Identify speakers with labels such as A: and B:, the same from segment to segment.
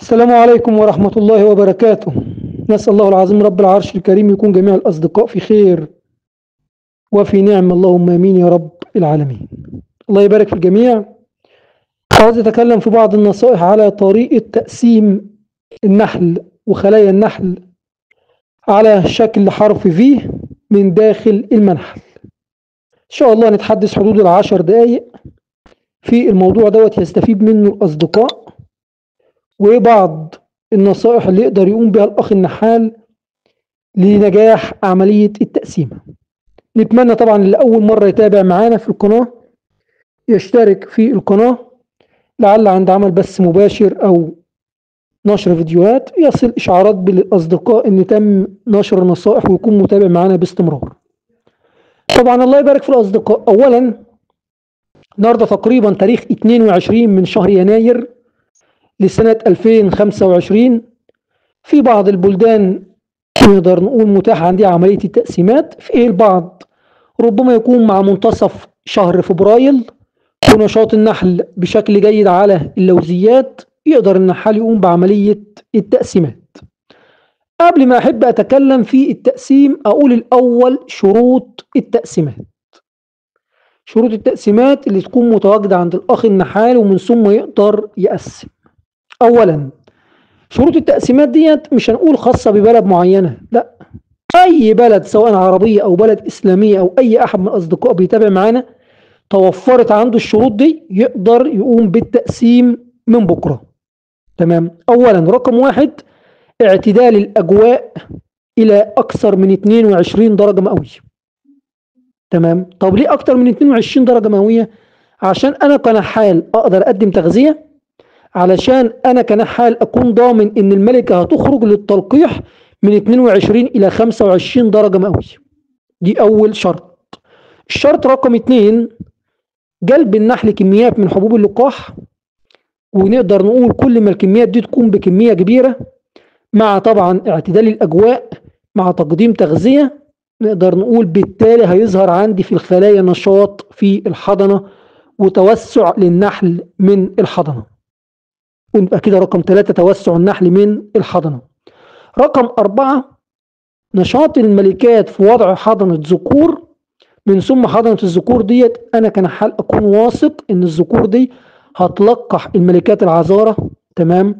A: السلام عليكم ورحمة الله وبركاته نسأل الله العظيم رب العرش الكريم يكون جميع الأصدقاء في خير وفي نعم اللهم آمين يا رب العالمين الله يبارك في الجميع عاوز أتكلم في بعض النصائح على طريقة تقسيم النحل وخلايا النحل على شكل حرف في من داخل المنحل إن شاء الله نتحدث حدود العشر دقايق في الموضوع دوت يستفيد منه الأصدقاء وبعض النصائح اللي يقدر يقوم بها الأخ النحال لنجاح عملية التقسيمة نتمنى طبعا اللي أول مرة يتابع معانا في القناة يشترك في القناة لعل عند عمل بث مباشر أو نشر فيديوهات يصل إشعارات بالأصدقاء إن تم نشر نصائح ويكون متابع معانا باستمرار طبعا الله يبارك في الأصدقاء أولا النهارده تقريبا تاريخ 22 من شهر يناير لسنة 2025 في بعض البلدان نقدر نقول متاح عندها عملية التقسيمات في البعض ربما يكون مع منتصف شهر فبراير ونشاط النحل بشكل جيد على اللوزيات يقدر النحال يقوم بعملية التقسيمات قبل ما أحب أتكلم في التقسيم أقول الأول شروط التقسيمات شروط التقسيمات اللي تكون متواجدة عند الأخ النحال ومن ثم يقدر يقسم أولا شروط التقسيمات ديت مش هنقول خاصة ببلد معينة لا أي بلد سواء عربية أو بلد إسلامية أو أي أحد من الأصدقاء بيتابع معانا توفرت عنده الشروط دي يقدر يقوم بالتقسيم من بكرة تمام أولا رقم واحد اعتدال الأجواء إلى أكثر من 22 درجة مئوية تمام طب ليه أكتر من 22 درجة مئوية عشان أنا كنحال أقدر أقدم تغذية علشان أنا كنحال أكون ضامن إن الملكة هتخرج للتلقيح من 22 إلى 25 درجة مئوية دي أول شرط الشرط رقم اتنين جلب النحل كميات من حبوب اللقاح ونقدر نقول كل ما الكميات دي تكون بكمية كبيرة مع طبعا اعتدال الأجواء مع تقديم تغذية نقدر نقول بالتالي هيظهر عندي في الخلايا نشاط في الحضنة وتوسع للنحل من الحضنة ونبقى كده رقم ثلاثة توسع النحل من الحضنة رقم أربعة نشاط الملكات في وضع حضنة ذكور من ثم حضنة الذكور ديت أنا كنحال أكون واثق إن الذكور دي هتلقح الملكات العذارة تمام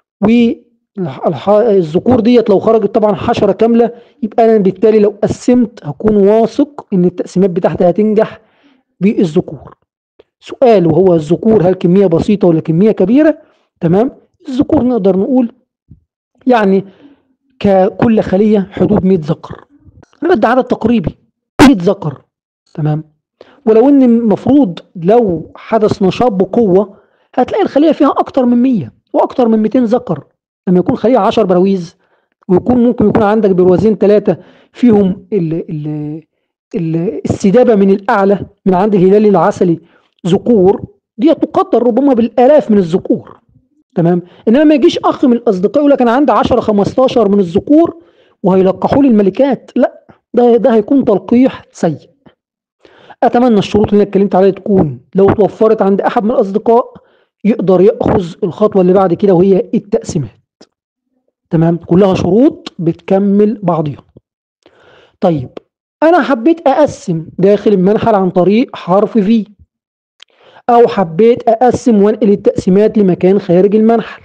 A: والذكور ديت لو خرجت طبعا حشرة كاملة يبقى أنا بالتالي لو قسمت هكون واثق إن التقسيمات بتاعتي هتنجح بالذكور سؤال وهو الذكور هل كمية بسيطة ولا كمية كبيرة تمام الذكور نقدر نقول يعني ككل خلية حدود 100 ذكر أنا بدي عدد تقريبي 100 ذكر تمام ولو ان المفروض لو حدث نشاط بقوة هتلاقي الخلية فيها أكتر من 100 وأكتر من 200 ذكر لما يكون خلية 10 براويز ويكون ممكن يكون عندك بروازين ثلاثة فيهم ال ال ال السدابة من الأعلى من عند الهلال العسلي ذكور دي تقدر ربما بالآلاف من الذكور تمام انما ما يجيش اخ من الاصدقاء يقول لك انا عندي 10 15 من الذكور وهيلقحوا لي الملكات لا ده ده هيكون تلقيح سيء اتمنى الشروط اللي انا اتكلمت عليها تكون لو توفرت عند احد من الاصدقاء يقدر ياخذ الخطوه اللي بعد كده وهي التقسيمات تمام كلها شروط بتكمل بعضيها طيب انا حبيت اقسم داخل المنحل عن طريق حرف في او حبيت اقسم وانقل التقسيمات لمكان خارج المنحل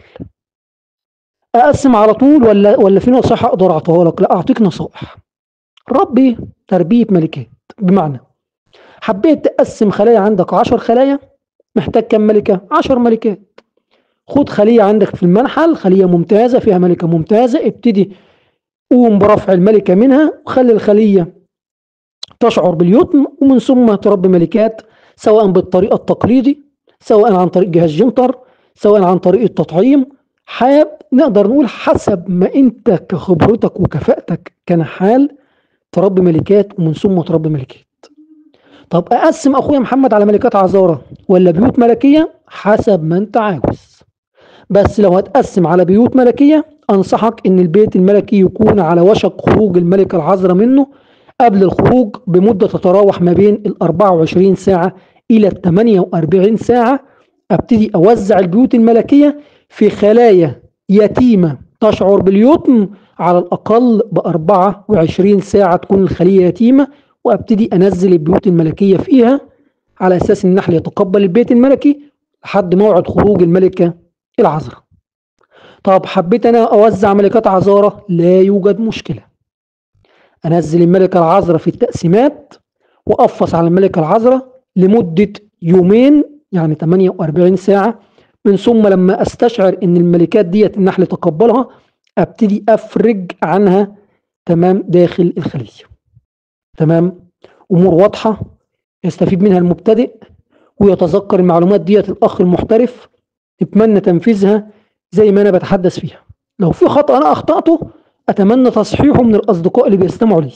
A: اقسم على طول ولا ولا في نصيحه اقدر اعطيها لك لا اعطيك نصائح ربي تربيه ملكات بمعنى حبيت تقسم خلايا عندك 10 خلايا محتاج كم ملكه 10 ملكات خد خليه عندك في المنحل خليه ممتازه فيها ملكه ممتازه ابتدي قوم برفع الملكه منها وخلي الخليه تشعر باليتم ومن ثم تربي ملكات سواء بالطريقة التقليدي سواء عن طريق جهاز جنتر سواء عن طريق التطعيم حاب نقدر نقول حسب ما انت كخبرتك وكفاءتك كنحال تربي ملكات ومن ثم تربي ملكات طب اقسم اخويا محمد على ملكات عذارة ولا بيوت ملكية حسب ما انت عاوز بس لو هتقسم على بيوت ملكية انصحك ان البيت الملكي يكون على وشك خروج الملكة العذراء منه قبل الخروج بمدة تتراوح ما بين ال 24 ساعة إلى ال 48 ساعة أبتدي أوزع البيوت الملكية في خلايا يتيمة تشعر باليتم على الأقل ب 24 ساعة تكون الخلية يتيمة وأبتدي أنزل البيوت الملكية فيها على أساس النحل يتقبل البيت الملكي لحد موعد خروج الملكة العذراء طب حبيت أنا أوزع ملكات عذارة لا يوجد مشكلة أنزل الملكة العذراء في التقسيمات وأفص على الملكة العذراء لمدة يومين يعني 48 ساعة من ثم لما أستشعر إن الملكات ديت النحل تقبلها أبتدي أفرج عنها تمام داخل الخلية تمام أمور واضحة يستفيد منها المبتدئ ويتذكر المعلومات ديت الأخ المحترف نتمنى تنفيذها زي ما أنا بتحدث فيها لو في خطأ أنا أخطأته أتمنى تصحيحه من الأصدقاء اللي بيستمعوا لي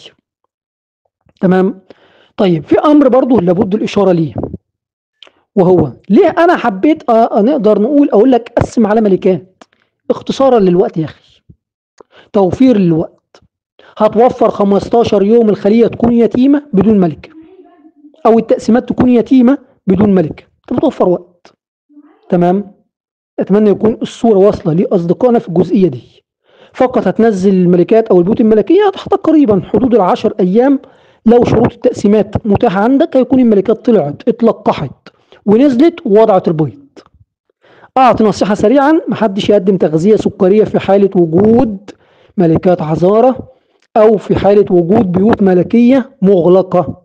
A: تمام طيب في أمر برضه لابد الإشارة ليه وهو ليه أنا حبيت نقدر نقول أقول لك قسم على ملكات اختصارا للوقت يا أخي توفير للوقت هتوفر 15 يوم الخلية تكون يتيمة بدون ملك أو التقسيمات تكون يتيمة بدون ملك بتوفر وقت تمام أتمنى يكون الصورة واصلة لأصدقائنا في الجزئية دي فقط هتنزل الملكات أو البيوت الملكية هتحتاج قريبا حدود العشر أيام لو شروط التقسيمات متاحة عندك هيكون الملكات طلعت اتلقحت ونزلت ووضعت البيض أعطي نصيحة سريعا محدش يقدم تغذية سكرية في حالة وجود ملكات عذارة أو في حالة وجود بيوت ملكية مغلقة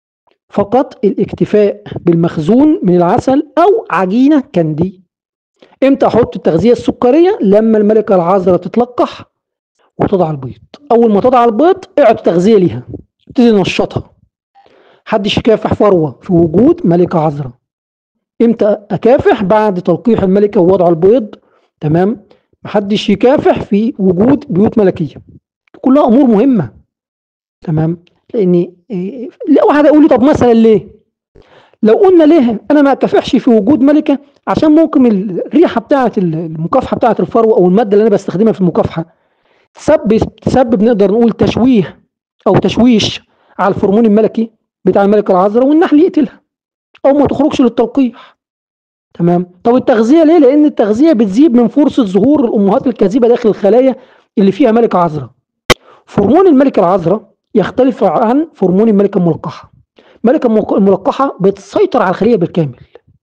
A: فقط الاكتفاء بالمخزون من العسل أو عجينة كاندي امتى احط التغذيه السكريه لما الملكه العذراء تتلقح وتضع البيض اول ما تضع البيض اعط تغذيه ليها ابتدي نشطها حدش يكافح فروه في وجود ملكه عذراء امتى اكافح بعد تلقيح الملكه ووضع البيض تمام محدش يكافح في وجود بيوت ملكيه كلها امور مهمه تمام لان لا واحد يقول لي طب مثلا ليه لو قلنا ليه انا ما اكافحش في وجود ملكه عشان ممكن الريحه بتاعه المكافحه بتاعه الفروه او الماده اللي انا بستخدمها في المكافحه تسبب تسبب نقدر نقول تشويه او تشويش على الفرمون الملكي بتاع الملكه العذراء والنحل يقتلها او ما تخرجش للتلقيح تمام طب التغذيه ليه لان التغذيه بتزيد من فرصه ظهور الامهات الكاذبه داخل الخلايا اللي فيها ملكه عذراء فرمون الملكه العذراء يختلف عن فرمون الملكه الملقحه الملكه الملقحه بتسيطر على الخليه بالكامل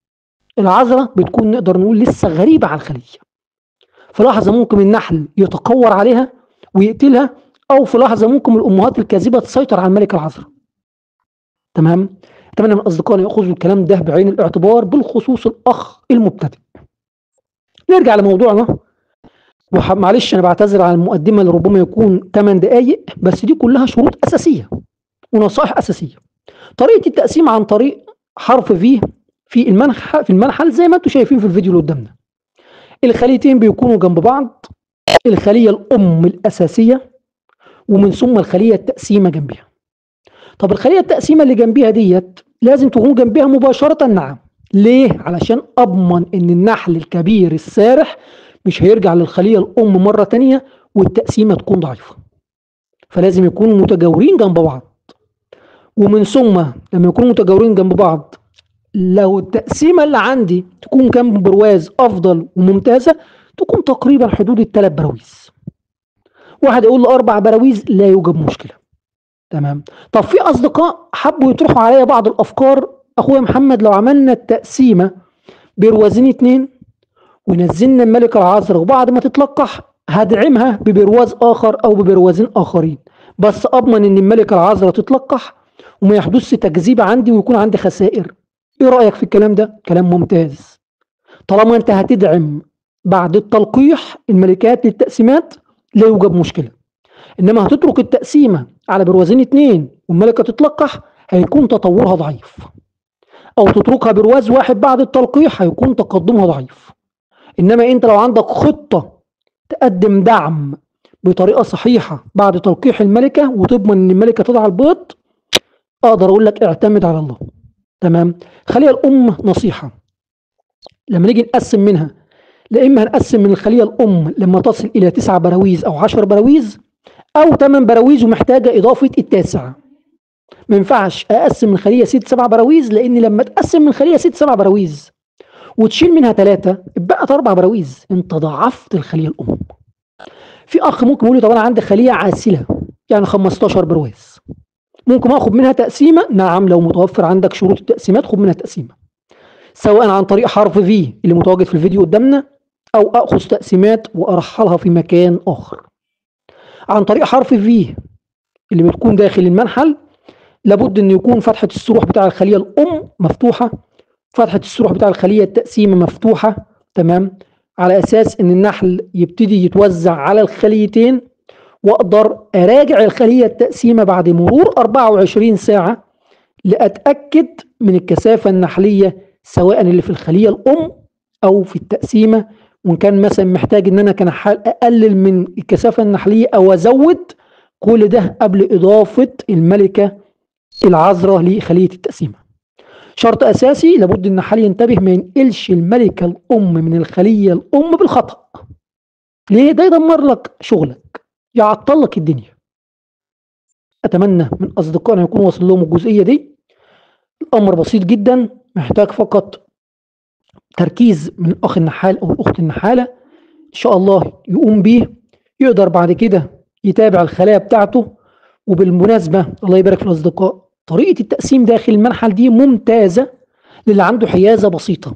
A: العذراء بتكون نقدر نقول لسه غريبه على الخليه في لحظه ممكن النحل يتقور عليها ويقتلها او في لحظه ممكن الامهات الكاذبه تسيطر على الملكه العذراء تمام اتمنى من اصدقائنا ياخذوا الكلام ده بعين الاعتبار بالخصوص الاخ المبتدئ نرجع لموضوعنا معلش انا بعتذر عن المقدمه اللي ربما يكون 8 دقائق بس دي كلها شروط اساسيه ونصائح اساسيه طريقه التقسيم عن طريق حرف في في المنح في المنحل زي ما انتم شايفين في الفيديو اللي قدامنا الخليتين بيكونوا جنب بعض الخليه الام الاساسيه ومن ثم الخليه التقسيمه جنبها طب الخليه التقسيمه اللي جنبها ديت لازم تكون جنبها مباشره نعم ليه علشان اضمن ان النحل الكبير السارح مش هيرجع للخليه الام مره تانية والتقسيمه تكون ضعيفه فلازم يكونوا متجاورين جنب بعض ومن ثم لما يكونوا متجاورين جنب بعض لو التقسيمه اللي عندي تكون كام برواز افضل وممتازه تكون تقريبا حدود الثلاث براويز واحد يقول له اربع براويز لا يوجد مشكله تمام طب في اصدقاء حبوا يطرحوا عليا بعض الافكار اخويا محمد لو عملنا التقسيمه بروازين اتنين ونزلنا الملكه العذراء وبعد ما تتلقح هدعمها ببرواز اخر او ببروازين اخرين بس اضمن ان الملكه العذراء تتلقح وما يحدثش تكذيب عندي ويكون عندي خسائر ايه رايك في الكلام ده كلام ممتاز طالما انت هتدعم بعد التلقيح الملكات للتقسيمات لا يوجد مشكله انما هتترك التقسيمه على بروازين اتنين والملكه تتلقح هيكون تطورها ضعيف او تتركها برواز واحد بعد التلقيح هيكون تقدمها ضعيف انما انت لو عندك خطه تقدم دعم بطريقه صحيحه بعد تلقيح الملكه وتضمن ان الملكه تضع البيض اقدر اقول لك اعتمد على الله تمام خليها الام نصيحه لما نيجي نقسم منها لا اما هنقسم من الخليه الام لما تصل الى تسع براويز او 10 براويز او 8 براويز ومحتاجه اضافه التاسع ما ينفعش اقسم من خليه ست سبع براويز لان لما تقسم من خليه ست سبع براويز وتشيل منها ثلاثة بقت أربع براويز أنت ضعفت الخلية الأم في أخ ممكن يقول لي طب أنا عندي خلية عاسلة يعني 15 برواز ممكن آخد منها تقسيمة نعم لو متوفر عندك شروط التقسيمات خد منها تقسيمة سواء عن طريق حرف في اللي متواجد في الفيديو قدامنا أو أخذ تقسيمات وأرحلها في مكان آخر عن طريق حرف في اللي بتكون داخل المنحل لابد ان يكون فتحة السروح بتاع الخلية الام مفتوحة فتحة السروح بتاع الخلية التقسيمة مفتوحة تمام على اساس ان النحل يبتدي يتوزع على الخليتين واقدر اراجع الخلية التقسيمة بعد مرور 24 ساعة لاتأكد من الكثافة النحلية سواء اللي في الخلية الام او في التقسيمة وان كان مثلا محتاج ان انا كان اقلل من الكثافة النحلية او ازود كل ده قبل اضافة الملكة العذراء لخلية التقسيمة شرط أساسي لابد إن النحال ينتبه ما ينقلش الملكة الأم من الخلية الأم بالخطأ ليه؟ ده يدمر لك شغلك يعطل لك الدنيا أتمنى من أصدقائنا يكون واصل لهم الجزئية دي الأمر بسيط جدا محتاج فقط تركيز من الأخ النحال أو الأخت النحالة إن شاء الله يقوم بيه يقدر بعد كده يتابع الخلايا بتاعته وبالمناسبة الله يبارك في الأصدقاء طريقة التقسيم داخل المنحل دي ممتازة للي عنده حيازة بسيطة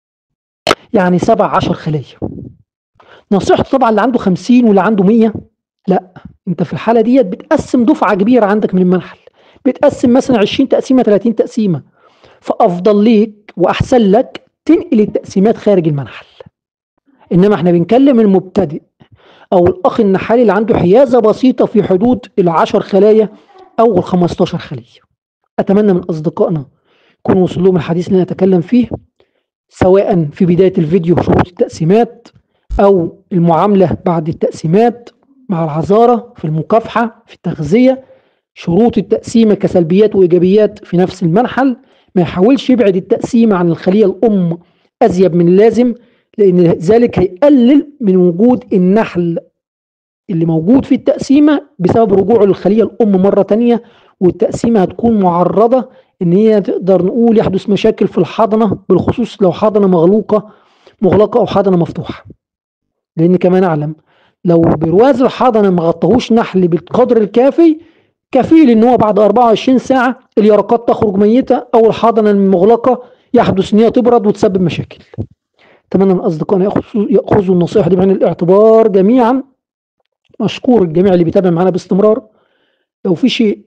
A: يعني سبع عشر خلايا نصيحته طبعا اللي عنده خمسين واللي عنده مية لا انت في الحالة ديت بتقسم دفعة كبيرة عندك من المنحل بتقسم مثلا عشرين تقسيمة تلاتين تقسيمة فأفضل ليك وأحسن لك تنقل التقسيمات خارج المنحل إنما احنا بنكلم المبتدئ أو الأخ النحالي اللي عنده حيازة بسيطة في حدود العشر خلايا أو الخمستاشر خلية أتمنى من أصدقائنا يكون وصل لهم الحديث اللي نتكلم فيه سواء في بداية الفيديو شروط التقسيمات أو المعاملة بعد التقسيمات مع العذارة في المكافحة في التغذية شروط التقسيمة كسلبيات وإيجابيات في نفس المنحل ما يحاولش يبعد التقسيمة عن الخلية الأم أزيد من اللازم لأن ذلك هيقلل من وجود النحل اللي موجود في التقسيمة بسبب رجوعه للخلية الأم مرة تانية والتقسيمة هتكون معرضة إن هي تقدر نقول يحدث مشاكل في الحضنة بالخصوص لو حضنة مغلوقة مغلقة أو حضنة مفتوحة لأن كمان أعلم لو برواز الحضنة ما غطاهوش نحل بالقدر الكافي كفيل ان هو بعد 24 ساعة اليرقات تخرج ميتة او الحضنة المغلقة يحدث ان هي تبرد وتسبب مشاكل اتمنى من اصدقائنا ياخذوا النصيحة دي بعين الاعتبار جميعا مشكور الجميع اللي بيتابع معنا باستمرار لو في شيء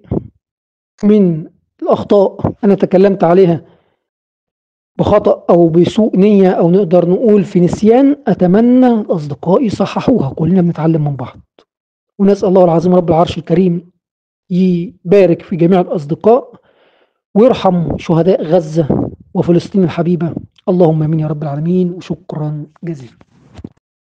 A: من الأخطاء أنا تكلمت عليها بخطأ أو بسوء نية أو نقدر نقول في نسيان أتمنى أصدقائي يصححوها كلنا بنتعلم من بعض ونسأل الله العظيم رب العرش الكريم يبارك في جميع الأصدقاء ويرحم شهداء غزة وفلسطين الحبيبة اللهم امين يا رب العالمين وشكرا جزيلا